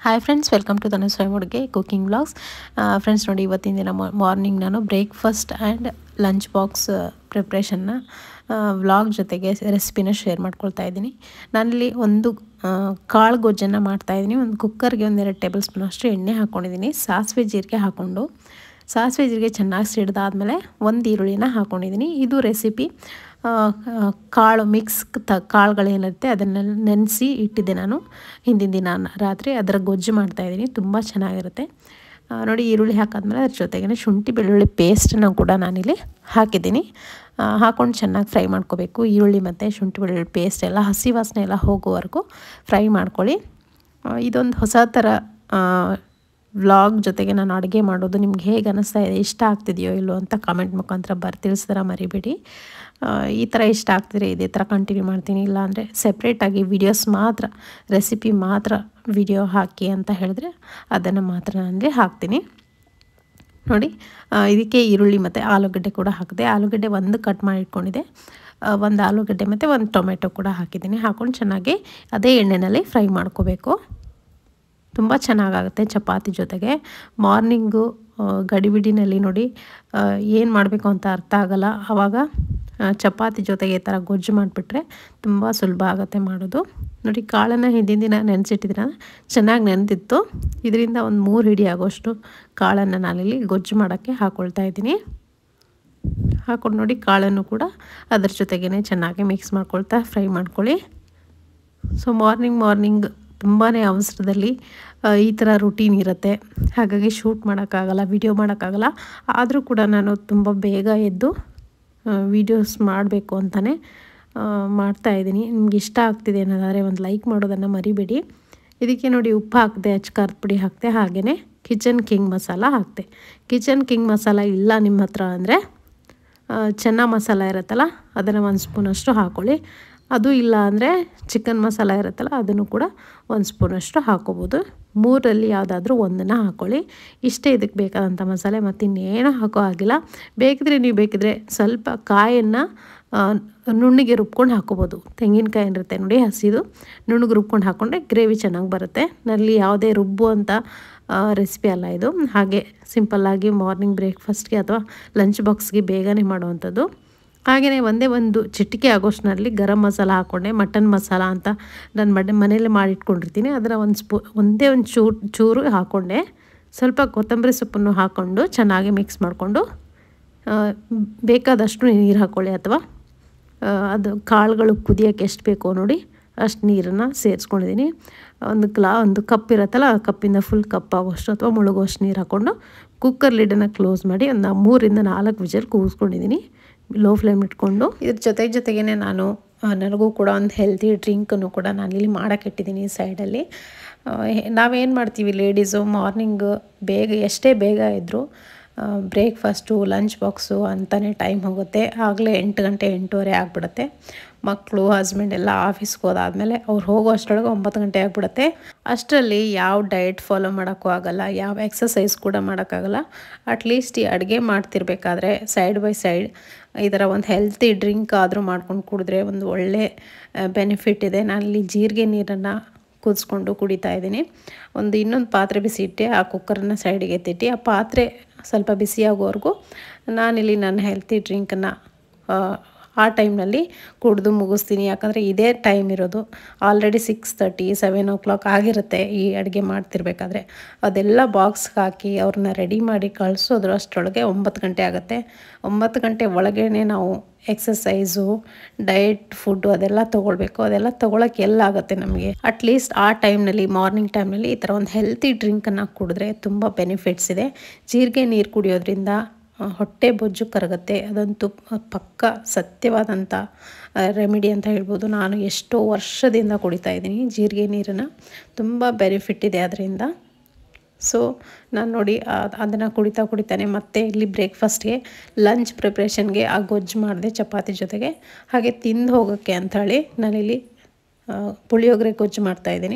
hi friends welcome to Dhanu ಸ್ವಯಂಡುಗೆ cooking vlogs friends ನೋಡಿ ಇವತ್ತಿನ ದಿನ ಮಾರ್ನಿಂಗ್ ನಾನು ಬ್ರೇಕ್ಫಾಸ್ಟ್ ಆ್ಯಂಡ್ ಲಂಚ್ ಬಾಕ್ಸ್ ಪ್ರಿಪ್ರೇಷನ್ನ ವ್ಲಾಗ್ ಜೊತೆಗೆ ರೆಸಿಪಿನ ಶೇರ್ ಮಾಡ್ಕೊಳ್ತಾ ಇದ್ದೀನಿ ನಾನಿಲ್ಲಿ ಒಂದು ಕಾಳು ಗೊಜ್ಜನ್ನು ಮಾಡ್ತಾಯಿದ್ದೀನಿ ಒಂದು ಕುಕ್ಕರ್ಗೆ ಒಂದೆರಡು ಟೇಬಲ್ ಸ್ಪೂನ್ ಅಷ್ಟು ಎಣ್ಣೆ ಹಾಕ್ಕೊಂಡಿದ್ದೀನಿ ಸಾಸಿವೆ ಜೀರಿಗೆ ಹಾಕ್ಕೊಂಡು ಸಾಸಿವೆ ಜೀರಿಗೆ ಚೆನ್ನಾಗಿ ಸಿಡ್ದಾದ್ಮೇಲೆ ಒಂದು ಈರುಳ್ಳಿನ ಹಾಕ್ಕೊಂಡಿದ್ದೀನಿ ಇದು ರೆಸಿಪಿ ಕಾಳು ಮಿಕ್ಸ್ ತ ಕಾಳುಗಳೇನಿರುತ್ತೆ ಅದನ್ನೆಲ್ಲ ನೆನೆಸಿ ಇಟ್ಟಿದ್ದೆ ನಾನು ಹಿಂದಿನ ದಿನ ರಾತ್ರಿ ಅದರ ಗೊಜ್ಜು ಮಾಡ್ತಾಯಿದ್ದೀನಿ ತುಂಬ ಚೆನ್ನಾಗಿರುತ್ತೆ ನೋಡಿ ಈರುಳ್ಳಿ ಹಾಕಾದ್ಮೇಲೆ ಅದ್ರ ಜೊತೆಗೇ ಶುಂಠಿ ಬೆಳ್ಳುಳ್ಳಿ ಪೇಸ್ಟನ್ನು ಕೂಡ ನಾನಿಲ್ಲಿ ಹಾಕಿದ್ದೀನಿ ಹಾಕ್ಕೊಂಡು ಚೆನ್ನಾಗಿ ಫ್ರೈ ಮಾಡ್ಕೋಬೇಕು ಈರುಳ್ಳಿ ಮತ್ತು ಶುಂಠಿ ಬೆಳ್ಳುಳ್ಳಿ ಪೇಸ್ಟ್ ಎಲ್ಲ ಹಸಿ ವಾಸನೆ ಎಲ್ಲ ಹೋಗೋವರೆಗೂ ಫ್ರೈ ಮಾಡ್ಕೊಳ್ಳಿ ಇದೊಂದು ಹೊಸ ಥರ ವ್ಲಾಗ್ ಜೊತೆಗೆ ನಾನು ಅಡುಗೆ ಮಾಡೋದು ನಿಮ್ಗೆ ಹೇಗೆ ಅನ್ನಿಸ್ತಾ ಇದೆ ಇಷ್ಟ ಆಗ್ತಿದೆಯೋ ಇಲ್ಲೋ ಅಂತ ಕಾಮೆಂಟ್ ಮುಖಾಂತರ ಬರ್ ತಿಳಿಸ್ತಾರ ಮರಿಬೇಡಿ ಈ ಥರ ಇಷ್ಟ ಆಗ್ತಿದ್ರೆ ಇದೇ ಥರ ಕಂಟಿನ್ಯೂ ಮಾಡ್ತೀನಿ ಇಲ್ಲಾಂದರೆ ಸೆಪ್ರೇಟಾಗಿ ವಿಡಿಯೋಸ್ ಮಾತ್ರ ರೆಸಿಪಿ ಮಾತ್ರ ವಿಡಿಯೋ ಹಾಕಿ ಅಂತ ಹೇಳಿದ್ರೆ ಅದನ್ನು ಮಾತ್ರ ನನಗೆ ಹಾಕ್ತೀನಿ ನೋಡಿ ಇದಕ್ಕೆ ಈರುಳ್ಳಿ ಮತ್ತು ಆಲೂಗಡ್ಡೆ ಕೂಡ ಹಾಕಿದೆ ಆಲೂಗಡ್ಡೆ ಒಂದು ಕಟ್ ಮಾಡಿ ಇಟ್ಕೊಂಡಿದೆ ಒಂದು ಆಲೂಗಡ್ಡೆ ಮತ್ತು ಒಂದು ಟೊಮೆಟೊ ಕೂಡ ಹಾಕಿದ್ದೀನಿ ಹಾಕ್ಕೊಂಡು ಚೆನ್ನಾಗಿ ಅದೇ ಎಣ್ಣೆಯಲ್ಲಿ ಫ್ರೈ ಮಾಡ್ಕೋಬೇಕು ತುಂಬ ಚೆನ್ನಾಗಾಗುತ್ತೆ ಚಪಾತಿ ಜೊತೆಗೆ ಮಾರ್ನಿಂಗು ಗಡಿಬಿಡಿನಲ್ಲಿ ನೋಡಿ ಏನು ಮಾಡಬೇಕು ಅಂತ ಅರ್ಥ ಆಗಲ್ಲ ಆವಾಗ ಚಪಾತಿ ಜೊತೆಗೆ ಈ ಥರ ಗೊಜ್ಜು ಮಾಡಿಬಿಟ್ರೆ ತುಂಬ ಸುಲಭ ಆಗುತ್ತೆ ಮಾಡೋದು ನೋಡಿ ಕಾಳನ್ನು ಹಿಂದಿನ ದಿನ ನೆನೆಸಿಟ್ಟಿದ್ರೆ ಚೆನ್ನಾಗಿ ನೆನೆದಿತ್ತು ಇದರಿಂದ ಒಂದು ಮೂರು ಹಿಡಿ ಆಗೋಷ್ಟು ಕಾಳನ್ನು ನಾನಿಲ್ಲಿ ಗೊಜ್ಜು ಮಾಡೋಕ್ಕೆ ಹಾಕ್ಕೊಳ್ತಾ ಇದ್ದೀನಿ ಹಾಕ್ಕೊಂಡು ನೋಡಿ ಕಾಳನ್ನು ಕೂಡ ಅದ್ರ ಜೊತೆಗೇ ಚೆನ್ನಾಗಿ ಮಿಕ್ಸ್ ಮಾಡ್ಕೊಳ್ತಾ ಫ್ರೈ ಮಾಡ್ಕೊಳ್ಳಿ ಸೊ ಮಾರ್ನಿಂಗ್ ಮಾರ್ನಿಂಗ್ ತುಂಬಾ ಅವಸರದಲ್ಲಿ ಈ ಥರ ರುಟೀನ್ ಇರುತ್ತೆ ಹಾಗಾಗಿ ಶೂಟ್ ಮಾಡೋಕ್ಕಾಗಲ್ಲ ವಿಡಿಯೋ ಮಾಡೋಕ್ಕಾಗಲ್ಲ ಆದರೂ ಕೂಡ ನಾನು ತುಂಬ ಬೇಗ ಎದ್ದು ವೀಡಿಯೋಸ್ ಮಾಡಬೇಕು ಅಂತಲೇ ಮಾಡ್ತಾಯಿದ್ದೀನಿ ನಿಮ್ಗೆ ಇಷ್ಟ ಆಗ್ತಿದೆ ಅನ್ನೋದಾದರೆ ಒಂದು ಲೈಕ್ ಮಾಡೋದನ್ನು ಮರಿಬೇಡಿ ಇದಕ್ಕೆ ನೋಡಿ ಉಪ್ಪು ಹಾಕಿದೆ ಅಚ್ಕಾರದ ಪುಡಿ ಹಾಕಿದೆ ಹಾಗೆಯೇ ಕಿಚನ್ ಕಿಂಗ್ ಮಸಾಲ ಹಾಕಿದೆ ಕಿಚನ್ ಕಿಂಗ್ ಮಸಾಲ ಇಲ್ಲ ನಿಮ್ಮ ಹತ್ರ ಅಂದರೆ ಚೆನ್ನ ಮಸಾಲ ಇರುತ್ತಲ್ಲ ಅದನ್ನು ಒಂದು ಸ್ಪೂನಷ್ಟು ಹಾಕ್ಕೊಳ್ಳಿ ಅದು ಇಲ್ಲ ಅಂದರೆ ಚಿಕನ್ ಮಸಾಲ ಇರುತ್ತಲ್ಲ ಅದನ್ನು ಕೂಡ ಒಂದು ಸ್ಪೂನಷ್ಟು ಹಾಕೋಬೋದು ಮೂರಲ್ಲಿ ಯಾವುದಾದ್ರೂ ಒಂದನ್ನು ಹಾಕ್ಕೊಳ್ಳಿ ಇಷ್ಟೇ ಇದಕ್ಕೆ ಬೇಕಾದಂಥ ಮಸಾಲೆ ಮತ್ತು ಇನ್ನೇನು ಹಾಕೋ ಆಗಿಲ್ಲ ಬೇಕಿದ್ರೆ ನೀವು ಬೇಕಿದ್ರೆ ಸ್ವಲ್ಪ ಕಾಯನ್ನು ನುಣ್ಣಿಗೆ ರುಬ್ಕೊಂಡು ಹಾಕೋಬೋದು ತೆಂಗಿನಕಾಯಿ ಇರುತ್ತೆ ನೋಡಿ ಹಸಿದು ನುಣ್ಣಗೆ ರುಬ್ಕೊಂಡು ಹಾಕ್ಕೊಂಡ್ರೆ ಗ್ರೇವಿ ಚೆನ್ನಾಗಿ ಬರುತ್ತೆ ನಲ್ಲಿ ಯಾವುದೇ ರುಬ್ಬು ಅಂತ ರೆಸಿಪಿ ಅಲ್ಲ ಇದು ಹಾಗೆ ಸಿಂಪಲ್ಲಾಗಿ ಮಾರ್ನಿಂಗ್ ಬ್ರೇಕ್ಫಾಸ್ಟ್ಗೆ ಅಥವಾ ಲಂಚ್ ಬಾಕ್ಸ್ಗೆ ಬೇಗನೆ ಮಾಡುವಂಥದ್ದು ಹಾಗೆಯೇ ಒಂದೇ ಒಂದು ಚಿಟಿಕೆ ಆಗೋಷ್ಟ್ನಲ್ಲಿ ಗರಂ ಮಸಾಲ ಹಾಕ್ಕೊಂಡೆ ಮಟನ್ ಮಸಾಲ ಅಂತ ನಾನು ಮನೆ ಮನೇಲಿ ಮಾಡಿಟ್ಕೊಂಡಿರ್ತೀನಿ ಅದರ ಒಂದು ಸ್ಪೂ ಒಂದೇ ಒಂದು ಚೂರು ಚೂರು ಹಾಕ್ಕೊಂಡೆ ಸ್ವಲ್ಪ ಕೊತ್ತಂಬರಿ ಸೊಪ್ಪನ್ನು ಹಾಕ್ಕೊಂಡು ಚೆನ್ನಾಗಿ ಮಿಕ್ಸ್ ಮಾಡಿಕೊಂಡು ಬೇಕಾದಷ್ಟು ನೀರು ಹಾಕ್ಕೊಳ್ಳಿ ಅಥವಾ ಅದು ಕಾಳುಗಳು ಕುದಿಯೋಕ್ಕೆ ಎಷ್ಟು ಬೇಕೋ ನೋಡಿ ಅಷ್ಟು ನೀರನ್ನು ಸೇರಿಸ್ಕೊಂಡಿದ್ದೀನಿ ಒಂದು ಗ್ಲಾ ಒಂದು ಕಪ್ ಇರುತ್ತಲ್ಲ ಆ ಕಪ್ಪಿಂದ ಫುಲ್ ಕಪ್ ಆಗೋಷ್ಟು ಅಥವಾ ಮುಳುಗೋಷ್ಟು ನೀರು ಹಾಕ್ಕೊಂಡು ಕುಕ್ಕರ್ ಲಿಡನ್ನು ಕ್ಲೋಸ್ ಮಾಡಿ ಒಂದು ಮೂರಿಂದ ನಾಲ್ಕು ವಿಜಲ್ ಕೂಗಿಸ್ಕೊಂಡಿದ್ದೀನಿ ಲೋ ಫ್ಲೇಮ್ ಇಟ್ಕೊಂಡು ಇದ್ರ ಜೊತೆ ಜೊತೆಗೇ ನಾನು ನನಗೂ ಕೂಡ ಒಂದು ಹೆಲ್ತಿ ಡ್ರಿಂಕನ್ನು ಕೂಡ ನಾನಿಲ್ಲಿ ಮಾಡೋಕ್ಕಿಟ್ಟಿದ್ದೀನಿ ಸೈಡಲ್ಲಿ ನಾವೇನು ಮಾಡ್ತೀವಿ ಲೇಡೀಸು ಮಾರ್ನಿಂಗ್ ಬೇಗ ಎಷ್ಟೇ ಬೇಗ ಇದ್ದರೂ ಬ್ರೇಕ್ಫಾಸ್ಟು ಲಂಚ್ ಬಾಕ್ಸು ಅಂತಲೇ ಟೈಮ್ ಹೋಗುತ್ತೆ ಆಗಲೇ ಎಂಟು ಗಂಟೆ ಎಂಟೂವರೆ ಆಗಿಬಿಡುತ್ತೆ ಮಕ್ಕಳು ಹಸ್ಬೆಂಡ್ ಎಲ್ಲ ಆಫೀಸ್ಗೆ ಹೋದಾದ್ಮೇಲೆ ಅವ್ರು ಹೋಗೋ ಅಷ್ಟರೊಳಗೆ ಒಂಬತ್ತು ಗಂಟೆ ಆಗಿಬಿಡುತ್ತೆ ಅಷ್ಟರಲ್ಲಿ ಯಾವ ಡಯಟ್ ಫಾಲೋ ಮಾಡೋಕ್ಕೂ ಆಗಲ್ಲ ಯಾವ ಎಕ್ಸಸೈಸ್ ಕೂಡ ಮಾಡೋಕ್ಕಾಗಲ್ಲ ಅಟ್ಲೀಸ್ಟ್ ಈ ಅಡುಗೆ ಮಾಡ್ತಿರ್ಬೇಕಾದ್ರೆ ಸೈಡ್ ಬೈ ಸೈಡ್ ಈ ಥರ ಒಂದು ಹೆಲ್ತಿ ಡ್ರಿಂಕ್ ಆದರೂ ಮಾಡ್ಕೊಂಡು ಕುಡಿದ್ರೆ ಒಂದು ಒಳ್ಳೆ ಬೆನಿಫಿಟ್ ಇದೆ ನಾನಲ್ಲಿ ಜೀರಿಗೆ ನೀರನ್ನು ಕುದಿಸ್ಕೊಂಡು ಕುಡಿತಾ ಇದ್ದೀನಿ ಒಂದು ಇನ್ನೊಂದು ಪಾತ್ರೆ ಬಿಸಿ ಇಟ್ಟೆ ಆ ಕುಕ್ಕರನ್ನು ಸೈಡಿಗೆ ಎತ್ತಿಟ್ಟು ಆ ಪಾತ್ರೆ ಸ್ವಲ್ಪ ಬಿಸಿಯಾಗೋವರೆಗೂ ನಾನಿಲ್ಲಿ ನನ್ನ ಹೆಲ್ತಿ ಡ್ರಿಂಕನ್ನು ಆ ಟೈಮ್ನಲ್ಲಿ ಕುಡಿದು ಮುಗಿಸ್ತೀನಿ ಯಾಕಂದರೆ ಇದೇ ಟೈಮ್ ಇರೋದು already six thirty seven o'clock ಆಗಿರುತ್ತೆ ಈ ಅಡುಗೆ ಮಾಡ್ತಿರ್ಬೇಕಾದ್ರೆ ಅದೆಲ್ಲ ಬಾಕ್ಸ್ಗೆ ಹಾಕಿ ಅವ್ರನ್ನ ರೆಡಿ ಮಾಡಿ ಕಳಿಸೋದ್ರು ಅಷ್ಟರೊಳಗೆ ಒಂಬತ್ತು ಗಂಟೆ ಆಗುತ್ತೆ ಒಂಬತ್ತು ಗಂಟೆ ಒಳಗೇ ನಾವು ಎಕ್ಸಸೈಸು ಡಯಟ್ ಫುಡ್ಡು ಅದೆಲ್ಲ ತೊಗೊಳ್ಬೇಕು ಅದೆಲ್ಲ ತೊಗೊಳಕ್ಕೆ ಎಲ್ಲ ಆಗುತ್ತೆ ನಮಗೆ ಅಟ್ಲೀಸ್ಟ್ ಆ ಟೈಮ್ನಲ್ಲಿ ಮಾರ್ನಿಂಗ್ ಟೈಮ್ನಲ್ಲಿ ಈ ಥರ ಒಂದು ಹೆಲ್ತಿ ಡ್ರಿಂಕನ್ನು ಕುಡಿದ್ರೆ ತುಂಬ ಬೆನಿಫಿಟ್ಸ್ ಇದೆ ಜೀರಿಗೆ ನೀರು ಕುಡಿಯೋದ್ರಿಂದ ಹೊಟ್ಟೆ ಬೊಜ್ಜು ಕರಗುತ್ತೆ ಅದಂತೂ ಪಕ್ಕ ಸತ್ಯವಾದಂಥ ರೆಮಿಡಿ ಅಂತ ಹೇಳ್ಬೋದು ನಾನು ಎಷ್ಟೋ ವರ್ಷದಿಂದ ಕುಡಿತಾ ಇದ್ದೀನಿ ಜೀರಿಗೆ ನೀರನ್ನು ತುಂಬ ಬೆನಿಫಿಟ್ ಇದೆ ಅದರಿಂದ ಸೊ ನಾನು ನೋಡಿ ಅದನ್ನು ಕುಡಿತಾ ಕುಡಿತಾನೆ ಮತ್ತೆ ಇಲ್ಲಿ ಬ್ರೇಕ್ಫಾಸ್ಟ್ಗೆ ಲಂಚ್ ಪ್ರಿಪ್ರೇಷನ್ಗೆ ಆ ಗೊಜ್ಜು ಮಾಡಿದೆ ಚಪಾತಿ ಜೊತೆಗೆ ಹಾಗೆ ತಿಂದು ಹೋಗೋಕ್ಕೆ ಅಂಥೇಳಿ ನಾನಿಲ್ಲಿ ಪುಳಿಯೋಗರೆ ಗೊಜ್ಜು ಮಾಡ್ತಾಯಿದ್ದೀನಿ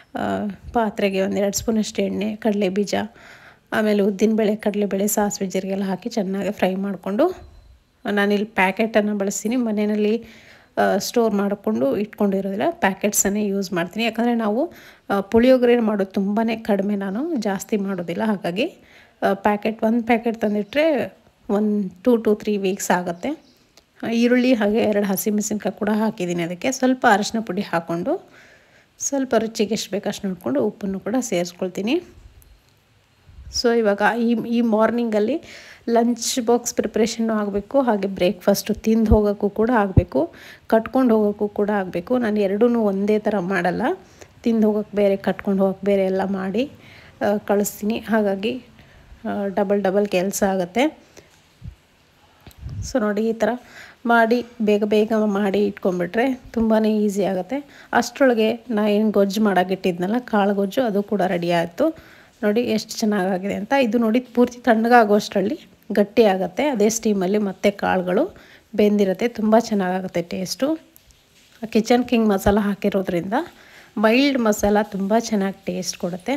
ಪಾತ್ರೆಗೆ ಒಂದೆರಡು ಸ್ಪೂನಷ್ಟು ಎಣ್ಣೆ ಕಡಲೆ ಬೀಜ ಆಮೇಲೆ ಉದ್ದಿನಬೇಳೆ ಕಡಲೆಬೇಳೆ ಸಾಸಿವೆ ಜೀರಿಗೆ ಎಲ್ಲ ಹಾಕಿ ಚೆನ್ನಾಗಿ ಫ್ರೈ ಮಾಡಿಕೊಂಡು ನಾನಿಲ್ಲಿ ಪ್ಯಾಕೆಟನ್ನು ಬಳಸ್ತೀನಿ ಮನೆಯಲ್ಲಿ ಸ್ಟೋರ್ ಮಾಡಿಕೊಂಡು ಇಟ್ಕೊಂಡಿರೋದಿಲ್ಲ ಪ್ಯಾಕೆಟ್ಸನ್ನೇ ಯೂಸ್ ಮಾಡ್ತೀನಿ ಯಾಕಂದರೆ ನಾವು ಪುಳಿಯೋಗರೆ ಮಾಡೋದು ತುಂಬಾ ಕಡಿಮೆ ನಾನು ಜಾಸ್ತಿ ಮಾಡೋದಿಲ್ಲ ಹಾಗಾಗಿ ಪ್ಯಾಕೆಟ್ ಒಂದು ಪ್ಯಾಕೆಟ್ ತಂದಿಟ್ಟರೆ ಒಂದು ಟೂ ಟು ತ್ರೀ ವೀಕ್ಸ್ ಆಗುತ್ತೆ ಈರುಳ್ಳಿ ಹಾಗೆ ಎರಡು ಹಸಿಮೆಣಸಿನ್ಕಾಯಿ ಕೂಡ ಹಾಕಿದ್ದೀನಿ ಅದಕ್ಕೆ ಸ್ವಲ್ಪ ಅರಶಿನ ಪುಡಿ ಹಾಕ್ಕೊಂಡು ಸ್ವಲ್ಪ ರುಚಿಗೆ ಎಷ್ಟು ಬೇಕು ಅಷ್ಟು ನೋಡಿಕೊಂಡು ಉಪ್ಪನ್ನು ಕೂಡ ಸೇರಿಸ್ಕೊಳ್ತೀನಿ ಸೊ ಇವಾಗ ಈ ಈ ಮಾರ್ನಿಂಗಲ್ಲಿ ಲಂಚ್ ಬಾಕ್ಸ್ ಪ್ರಿಪ್ರೇಷನ್ನು ಆಗಬೇಕು ಹಾಗೆ ಬ್ರೇಕ್ಫಾಸ್ಟು ತಿಂದು ಹೋಗೋಕ್ಕೂ ಕೂಡ ಆಗಬೇಕು ಕಟ್ಕೊಂಡು ಹೋಗೋಕ್ಕೂ ಕೂಡ ಆಗಬೇಕು ನಾನು ಎರಡೂ ಒಂದೇ ಥರ ಮಾಡಲ್ಲ ತಿಂದು ಹೋಗೋಕ್ಕೆ ಬೇರೆ ಕಟ್ಕೊಂಡು ಹೋಗೋಕ್ಕೆ ಬೇರೆ ಎಲ್ಲ ಮಾಡಿ ಕಳಿಸ್ತೀನಿ ಹಾಗಾಗಿ ಡಬಲ್ ಡಬಲ್ ಕೆಲಸ ಆಗುತ್ತೆ ಸೊ ನೋಡಿ ಈ ಥರ ಮಾಡಿ ಬೇಗ ಬೇಗ ಮಾಡಿ ಇಟ್ಕೊಂಡ್ಬಿಟ್ರೆ ತುಂಬಾ ಈಸಿ ಆಗುತ್ತೆ ಅಷ್ಟರೊಳಗೆ ನಾ ಏನು ಗೊಜ್ಜು ಮಾಡೋಕ್ಕಿಟ್ಟಿದ್ನಲ್ಲ ಕಾಳು ಗೊಜ್ಜು ಅದು ಕೂಡ ರೆಡಿ ಆಯಿತು ನೋಡಿ ಎಷ್ಟು ಚೆನ್ನಾಗಾಗಿದೆ ಅಂತ ಇದು ನೋಡಿ ಪೂರ್ತಿ ತಣ್ಣಗಾಗೋಷ್ಟರಲ್ಲಿ ಗಟ್ಟಿ ಆಗುತ್ತೆ ಅದೇ ಸ್ಟೀಮಲ್ಲಿ ಮತ್ತೆ ಕಾಳುಗಳು ಬೆಂದಿರುತ್ತೆ ತುಂಬ ಚೆನ್ನಾಗಾಗುತ್ತೆ ಟೇಸ್ಟು ಕಿಚನ್ ಕಿಂಗ್ ಮಸಾಲ ಹಾಕಿರೋದ್ರಿಂದ ಮೈಲ್ಡ್ ಮಸಾಲ ತುಂಬ ಚೆನ್ನಾಗಿ ಟೇಸ್ಟ್ ಕೊಡುತ್ತೆ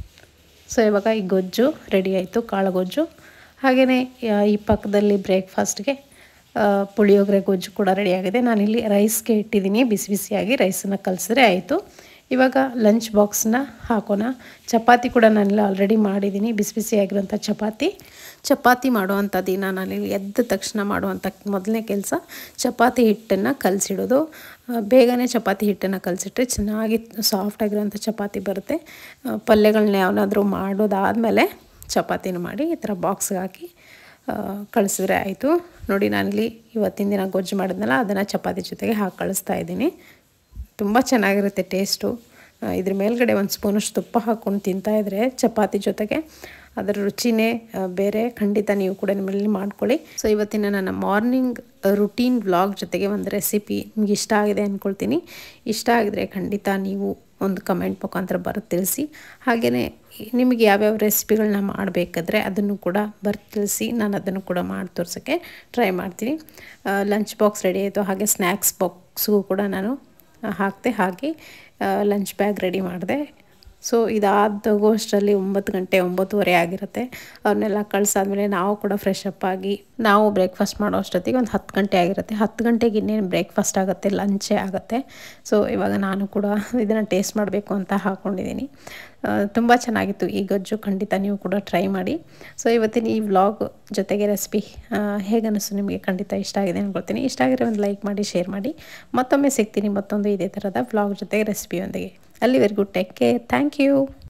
ಸೊ ಇವಾಗ ಈ ಗೊಜ್ಜು ರೆಡಿ ಆಯಿತು ಕಾಳು ಗೊಜ್ಜು ಹಾಗೆಯೇ ಈ ಪಕ್ಕದಲ್ಲಿ ಬ್ರೇಕ್ಫಾಸ್ಟ್ಗೆ ಪುಳಿಯೋಗರೆ ಗೊಜ್ಜು ಕೂಡ ರೆಡಿಯಾಗಿದೆ ನಾನಿಲ್ಲಿ ರೈಸ್ಗೆ ಇಟ್ಟಿದ್ದೀನಿ ಬಿಸಿ ಬಿಸಿಯಾಗಿ ರೈಸನ್ನು ಕಲಿಸಿದ್ರೆ ಆಯಿತು ಇವಾಗ ಲಂಚ್ ಬಾಕ್ಸ್ನ ಹಾಕೋಣ ಚಪಾತಿ ಕೂಡ ನಾನೆಲ್ಲ ಆಲ್ರೆಡಿ ಮಾಡಿದ್ದೀನಿ ಬಿಸಿ ಬಿಸಿಯಾಗಿರೋಂಥ ಚಪಾತಿ ಚಪಾತಿ ಮಾಡುವಂಥ ದಿನ ನಾನಿಲ್ಲಿ ಎದ್ದ ತಕ್ಷಣ ಮಾಡುವಂಥ ಮೊದಲನೇ ಕೆಲಸ ಚಪಾತಿ ಹಿಟ್ಟನ್ನು ಕಲಸಿಡೋದು ಬೇಗನೆ ಚಪಾತಿ ಹಿಟ್ಟನ್ನು ಕಲಸಿಟ್ರೆ ಚೆನ್ನಾಗಿ ಸಾಫ್ಟಾಗಿರೋಂಥ ಚಪಾತಿ ಬರುತ್ತೆ ಪಲ್ಯಗಳನ್ನ ಯಾವನಾದರೂ ಮಾಡೋದಾದಮೇಲೆ ಚಪಾತಿನ ಮಾಡಿ ಈ ಥರ ಬಾಕ್ಸ್ಗೆ ಹಾಕಿ ಕಳಿಸಿದ್ರೆ ಆಯಿತು ನೋಡಿ ನಾನಿಲ್ಲಿ ಇವತ್ತಿನ ದಿನ ಗೊಜ್ಜು ಮಾಡಿದ್ನಲ್ಲ ಅದನ್ನು ಚಪಾತಿ ಜೊತೆಗೆ ಹಾಕಿ ಕಳಿಸ್ತಾ ಇದ್ದೀನಿ ತುಂಬ ಚೆನ್ನಾಗಿರುತ್ತೆ ಟೇಸ್ಟು ಇದ್ರ ಮೇಲ್ಗಡೆ ಒಂದು ಸ್ಪೂನಷ್ಟು ತುಪ್ಪ ಹಾಕ್ಕೊಂಡು ತಿಂತಾಯಿದ್ರೆ ಚಪಾತಿ ಜೊತೆಗೆ ಅದರ ರುಚಿನೇ ಬೇರೆ ಖಂಡಿತ ನೀವು ಕೂಡ ನಿಮ್ಮಲ್ಲಿ ಮಾಡ್ಕೊಳ್ಳಿ ಸೊ ಇವತ್ತಿನ ನನ್ನ ಮಾರ್ನಿಂಗ್ ರುಟೀನ್ ವ್ಲಾಗ್ ಜೊತೆಗೆ ಒಂದು ರೆಸಿಪಿ ನಿಮ್ಗೆ ಇಷ್ಟ ಆಗಿದೆ ಅಂದ್ಕೊಳ್ತೀನಿ ಇಷ್ಟ ಆಗಿದ್ರೆ ಖಂಡಿತ ನೀವು ಒಂದು ಕಮೆಂಟ್ ಮುಖಾಂತರ ಬರೆದು ತಿಳಿಸಿ ಹಾಗೆಯೇ ನಿಮಗೆ ಯಾವ್ಯಾವ ರೆಸಿಪಿಗಳನ್ನ ಮಾಡಬೇಕಾದ್ರೆ ಅದನ್ನು ಕೂಡ ಬರೆದು ತಿಳಿಸಿ ನಾನು ಅದನ್ನು ಕೂಡ ಮಾಡಿ ತೋರ್ಸೋಕ್ಕೆ ಟ್ರೈ ಮಾಡ್ತೀನಿ ಲಂಚ್ ಬಾಕ್ಸ್ ರೆಡಿ ಆಯಿತು ಹಾಗೆ ಸ್ನ್ಯಾಕ್ಸ್ ಬಾಕ್ಸ್ಗೂ ಕೂಡ ನಾನು ಹಾಕಿದೆ ಹಾಕಿ ಲಂಚ್ ಬ್ಯಾಗ್ ರೆಡಿ ಮಾಡಿದೆ ಸೊ ಇದಾದಗೋಷ್ಟರಲ್ಲಿ ಒಂಬತ್ತು ಗಂಟೆ ಒಂಬತ್ತುವರೆ ಆಗಿರುತ್ತೆ ಅವ್ರನ್ನೆಲ್ಲ ಕಳ್ಸಾದ್ಮೇಲೆ ನಾವು ಕೂಡ ಫ್ರೆಶ್ ಅಪ್ ಆಗಿ ನಾವು ಬ್ರೇಕ್ಫಾಸ್ಟ್ ಮಾಡೋ ಅಷ್ಟೊತ್ತಿಗೆ ಒಂದು ಹತ್ತು ಗಂಟೆ ಆಗಿರುತ್ತೆ ಹತ್ತು ಗಂಟೆಗೆ ಇನ್ನೇನು ಬ್ರೇಕ್ಫಾಸ್ಟ್ ಆಗುತ್ತೆ ಲಂಚೇ ಆಗುತ್ತೆ ಸೊ ಇವಾಗ ನಾನು ಕೂಡ ಇದನ್ನು ಟೇಸ್ಟ್ ಮಾಡಬೇಕು ಅಂತ ಹಾಕ್ಕೊಂಡಿದ್ದೀನಿ ತುಂಬ ಚೆನ್ನಾಗಿತ್ತು ಈ ಗೊಜ್ಜು ಖಂಡಿತ ನೀವು ಕೂಡ ಟ್ರೈ ಮಾಡಿ ಸೊ ಇವತ್ತಿನ ಈ ವ್ಲಾಗ್ ಜೊತೆಗೆ ರೆಸಿಪಿ ಹೇಗೆ ಅನ್ನಿಸ್ತು ನಿಮಗೆ ಖಂಡಿತ ಇಷ್ಟ ಆಗಿದೆ ಅನ್ಕೊಳ್ತೀನಿ ಇಷ್ಟ ಆಗಿದ್ರೆ ಒಂದು ಲೈಕ್ ಮಾಡಿ ಶೇರ್ ಮಾಡಿ ಮತ್ತೊಮ್ಮೆ ಸಿಗ್ತೀನಿ ಮತ್ತೊಂದು ಇದೇ ಥರದ ವ್ಲಾಗ್ ಜೊತೆಗೆ ರೆಸಿಪಿಯೊಂದಿಗೆ ಅಲ್ಲಿವರೆಗೂ ಟೇಕ್ ಕೇರ್ ಥ್ಯಾಂಕ್ ಯು